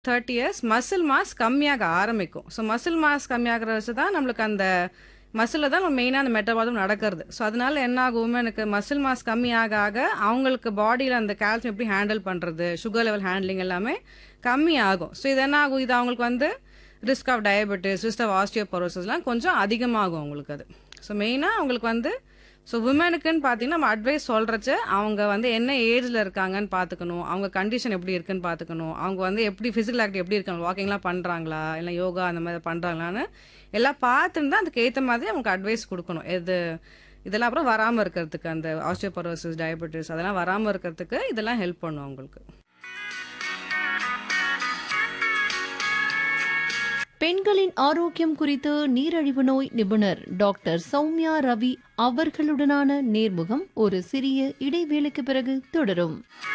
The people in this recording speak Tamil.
தேர்ட்டி இயர்ஸ் மசில் மாஸ் கம்மியாக ஆரம்பிக்கும் ஸோ மசில் மாஸ் கம்மியாகிற வச்சு தான் நம்மளுக்கு அந்த மசிலில் தான் மெயினாக அந்த மெட்டபாலும் நடக்கிறது ஸோ அதனால என்ன ஆகும் உமனுக்கு மசில் மாஸ் கம்மியாக ஆக அவங்களுக்கு பாடியில் அந்த கால்சியம் எப்படி ஹேண்டில் பண்ணுறது சுகர் லெவல் ஹேண்ட்லிங் எல்லாமே கம்மி ஆகும் ஸோ இது என்ன ஆகும் இது அவங்களுக்கு வந்து risk of diabetes risk of ஆஸ்டியோபரோசிஸ்லாம் கொஞ்சம் அதிகமாகும் அவங்களுக்கு அது ஸோ மெயினாக அவங்களுக்கு வந்து ஸோ உமனுக்குன்னு பார்த்தீங்கன்னா நம்ம அட்வைஸ் சொல்கிறச்ச அவங்க வந்து என்ன ஏஜில் இருக்காங்கன்னு பார்த்துக்கணும் அவங்க கண்டிஷன் எப்படி இருக்குன்னு பார்த்துக்கணும் அவங்க வந்து எப்படி ஃபிசிக்கல் ஆக்டிவ் எப்படி இருக்காங்க வாக்கிங்லாம் பண்ணுறாங்களா இல்லை யோகா அந்த மாதிரி பண்ணுறாங்களான்னு எல்லாம் பார்த்துட்டு தான் அதுக்கு ஏற்ற மாதிரி அவங்களுக்கு அட்வைஸ் கொடுக்கணும் எது இதெல்லாம் அப்புறம் வராமல் இருக்கிறதுக்கு அந்த ஆஸ்டியோபரோசிஸ் டயபெட்டிஸ் அதெல்லாம் வராமல் இருக்கிறதுக்கு இதெல்லாம் ஹெல்ப் பண்ணும் அவங்களுக்கு பெண்களின் ஆரோக்கியம் குறித்து நீரழிவு நோய் நிபுணர் டாக்டர் சௌமியா ரவி அவர்களுடனான நேர்முகம் ஒரு சிறிய இடைவேளைக்கு பிறகு தொடரும்